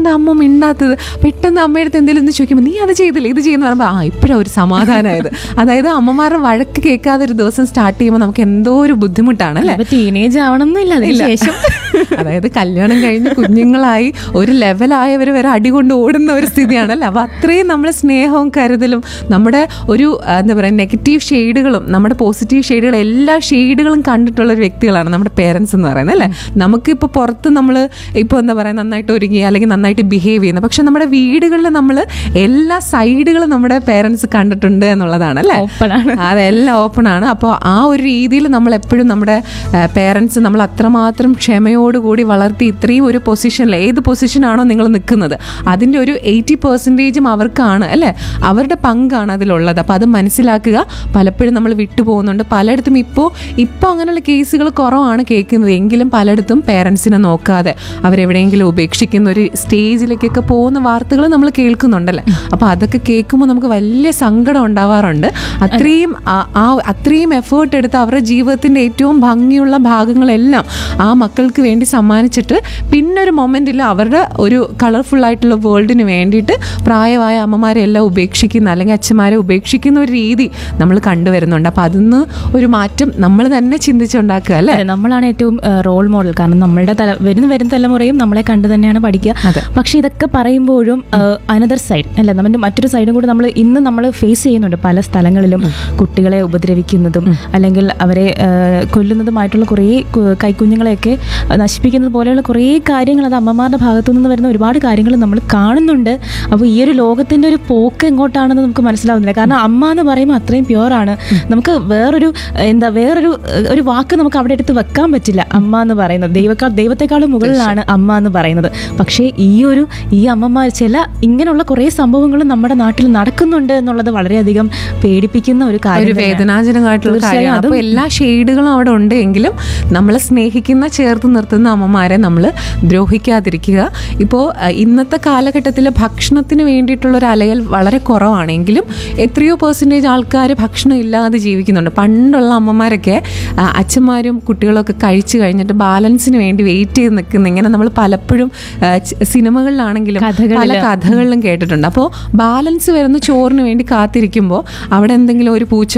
എന്താ അമ്മ മിണ്ടാത്തത് പെട്ടെന്ന് അമ്മയുടെ അടുത്ത് എന്തെങ്കിലും ഒന്ന് ചോദിക്കുമ്പോൾ നീ അത് ചെയ്തില്ല ഇത് ചെയ്യുന്ന പറയുമ്പോൾ ആ ഇപ്പോഴാണ് ഒരു സമാധാനമായത് അതായത് അമ്മമാരുടെ വഴക്ക് കേൾക്കാതെ ഒരു ദിവസം സ്റ്റാർട്ട് ചെയ്യുമ്പോൾ നമുക്ക് എന്തോ ഒരു ബുദ്ധിമുട്ടാണ് അല്ലേ അപ്പൊ ടീനേജ് ആവണമെന്നില്ല അതിന് ശേഷം അതായത് കല്യാണം കഴിഞ്ഞ് കുഞ്ഞുങ്ങളായി ഒരു ലെവലായവർ വരെ അടി കൊണ്ട് ഓടുന്ന ഒരു സ്ഥിതിയാണല്ലോ അപ്പൊ അത്രയും നമ്മൾ സ്നേഹവും കരുതലും നമ്മുടെ ഒരു ആ, എന്താ പറയുക നെഗറ്റീവ് ഷെയ്ഡുകളും നമ്മുടെ പോസിറ്റീവ് ഷെയ്ഡുകളും എല്ലാ ഷെയ്ഡുകളും കണ്ടിട്ടുള്ള ഒരു വ്യക്തികളാണ് നമ്മുടെ പേരൻസ് എന്ന് പറയുന്നത് അല്ലേ നമുക്കിപ്പോൾ പുറത്ത് നമ്മൾ ഇപ്പോൾ എന്താ പറയുക നന്നായിട്ട് ഒരുങ്ങി അല്ലെങ്കിൽ നന്നായിട്ട് ബിഹേവ് ചെയ്യുന്നത് പക്ഷെ നമ്മുടെ വീടുകളിൽ നമ്മൾ എല്ലാ സൈഡുകളും നമ്മുടെ പേരൻസ് കണ്ടിട്ടുണ്ട് എന്നുള്ളതാണ് അല്ലേ Open ആണ്. അതെല്ലാം ഓപ്പൺ ആണ് അപ്പോൾ ആ ഒരു രീതിയിൽ നമ്മൾ എപ്പോഴും നമ്മുടെ പേരൻസ് നമ്മൾ അത്രമാത്രം ക്ഷമയോടുകൂടി വളർത്തി ഇത്രയും ഒരു പൊസിഷനിൽ ഏത് പൊസിഷനാണോ നിങ്ങൾ നിൽക്കുന്നത് അതിൻ്റെ ഒരു എയ്റ്റി പെർസെൻറ്റേജും അവർക്കാണ് അല്ലേ അവരുടെ പങ്കാണ് അതിലുള്ളത് അപ്പോൾ അത് മനസ്സിലാക്കുക പലപ്പോഴും നമ്മൾ വിട്ടുപോകുന്നുണ്ട് പലയിടത്തും ഇപ്പോൾ ഇപ്പോൾ അങ്ങനെയുള്ള കേസുകൾ കുറവാണ് കേൾക്കുന്നത് എങ്കിലും പലയിടത്തും പേരൻസിനെ നോക്കാതെ അവരെവിടെയെങ്കിലും ഉപേക്ഷിക്കുന്ന ഒരു സ്റ്റേജിലേക്കൊക്കെ പോകുന്ന വാർത്തകൾ നമ്മൾ കേൾക്കുന്നുണ്ടല്ലേ അപ്പോൾ അതൊക്കെ കേൾക്കുമ്പോൾ നമുക്ക് വലിയ സങ്കടം ഉണ്ടാവാറുണ്ട് അത്രയും ആ- ആ അത്രയും എഫേർട്ട് എടുത്ത് അവരുടെ ജീവിതത്തിൻ്റെ ഏറ്റവും ഭംഗിയുള്ള ഭാഗങ്ങളെല്ലാം ആ മക്കൾക്ക് വേണ്ടി സമ്മാനിച്ചിട്ട് പിന്നെ ഒരു മൊമെൻറ്റിൽ അവരുടെ ഒരു കളർഫുൾ ആയിട്ടുള്ള വേൾഡിന് വേണ്ടിയിട്ട് പ്രായമായ അമ്മമാരെ എല്ലാം ഉപേക്ഷിക്കുന്ന അല്ലെങ്കിൽ അച്ഛന്മാരെ ഉപേക്ഷിക്കുന്ന ഒരു രീതി നമ്മൾ കണ്ടുവരുന്നുണ്ട് അപ്പോൾ അതിന്ന് ഒരു മാറ്റം നമ്മൾ തന്നെ ചിന്തിച്ചുണ്ടാക്കുക അല്ലേ അതെ, നമ്മളാണ് ഏറ്റവും റോൾ മോഡൽ കാരണം നമ്മളുടെ തല വരുന്ന വരും തലമുറയും നമ്മളെ കണ്ടു തന്നെയാണ് പഠിക്കുക അതെ. പക്ഷെ ഇതൊക്കെ പറയുമ്പോഴും അനദർ സൈഡ് അല്ല നമ്മുടെ മറ്റൊരു സൈഡും കൂടി നമ്മൾ ഇന്ന് നമ്മൾ ഫേസ് ചെയ്യുന്നുണ്ട് പല സ്ഥലങ്ങളിലും കുട്ടികളെ ഉപദ്രവിക്കുന്നതും അല്ലെങ്കിൽ അവരെ ആ, കൊല്ലുന്നതുമായിട്ടുള്ള കുറേ കു- കൈക്കുഞ്ഞുങ്ങളെയൊക്കെ നശിപ്പിക്കുന്നത് പോലെയുള്ള കുറേ കാര്യങ്ങൾ അത് അമ്മമാരുടെ ഭാഗത്തു നിന്ന് വരുന്ന ഒരുപാട് കാര്യങ്ങൾ നമ്മൾ കാണുന്നുണ്ട് അപ്പോൾ ഈ ഒരു ലോകത്തിന്റെ ഒരു പോക്ക് എങ്ങോട്ടാണെന്ന് നമുക്ക് മനസ്സിലാവുന്നില്ല കാരണം അമ്മ എന്ന് പറയുമ്പോൾ അത്രയും പ്യുവർ ആണ് നമുക്ക് വേറൊരു എന്താ വേറൊരു ഏഹ്, ഒരു വാക്ക് നമുക്ക് അവിടെ എടുത്ത് വെക്കാൻ പറ്റില്ല അമ്മ എന്ന് പറയുന്നത് ദൈവക്കാൾ ദൈവത്തെക്കാളും മുകളിലാണ് അമ്മ എന്ന് പറയുന്നത് പക്ഷേ ഈ ഒരു ഈ അമ്മമാർ ചില ഇങ്ങനെയുള്ള കുറേ സംഭവങ്ങളും നമ്മുടെ നാട്ടിൽ നടക്കുന്നുണ്ട് എന്നുള്ളത് വളരെയധികം പേടിപ്പിക്കുന്ന ഒരു ഒരു കാര്യം തന്നെയാണ്. വേദനാജനകമായിട്ടുള്ള തീർച്ചയായും കാര്യമാണ് അതും അപ്പോൾ എല്ലാ ഷെയ്ഡുകളും അവിടെ ഉണ്ട് എങ്കിലും നമ്മളെ സ്നേഹിക്കുന്ന ചേർത്ത് നിർത്തുന്ന അമ്മമാരെ നമ്മൾ ദ്രോഹിക്കാതിരിക്കുക ഇപ്പോൾ ഇന്നത്തെ കാലഘട്ടത്തിൽ ഭക്ഷണത്തിന് വേണ്ടിയിട്ടുള്ള ഒരു അലയൽ വളരെ കുറവാണെങ്കിലും എത്രയോ പെർസെൻറ്റേജ് ആൾക്കാർ ഭക്ഷണം ഇല്ലാതെ ജീവിക്കുന്നുണ്ട് പണ്ടുള്ള അമ്മമാരൊക്കെ ആ, അച്ഛന്മാരും കുട്ടികളൊക്കെ കഴിച്ചു കഴിഞ്ഞിട്ട് ബാലൻസിന് വേണ്ടി വെയിറ്റ് ചെയ്ത് നിൽക്കുന്ന ഇങ്ങനെ നമ്മൾ പലപ്പോഴും ആ, ച- സിനിമകളിലാണെങ്കിലും പല കഥകളില്. കഥകളിലും കേട്ടിട്ടുണ്ട് അപ്പോൾ ബാലൻസ് വരുന്ന ചോറിന് വേണ്ടി കാത്തിരിക്കുമ്പോൾ അവിടെ എന്തെങ്കിലും ഒരു പൂച്ച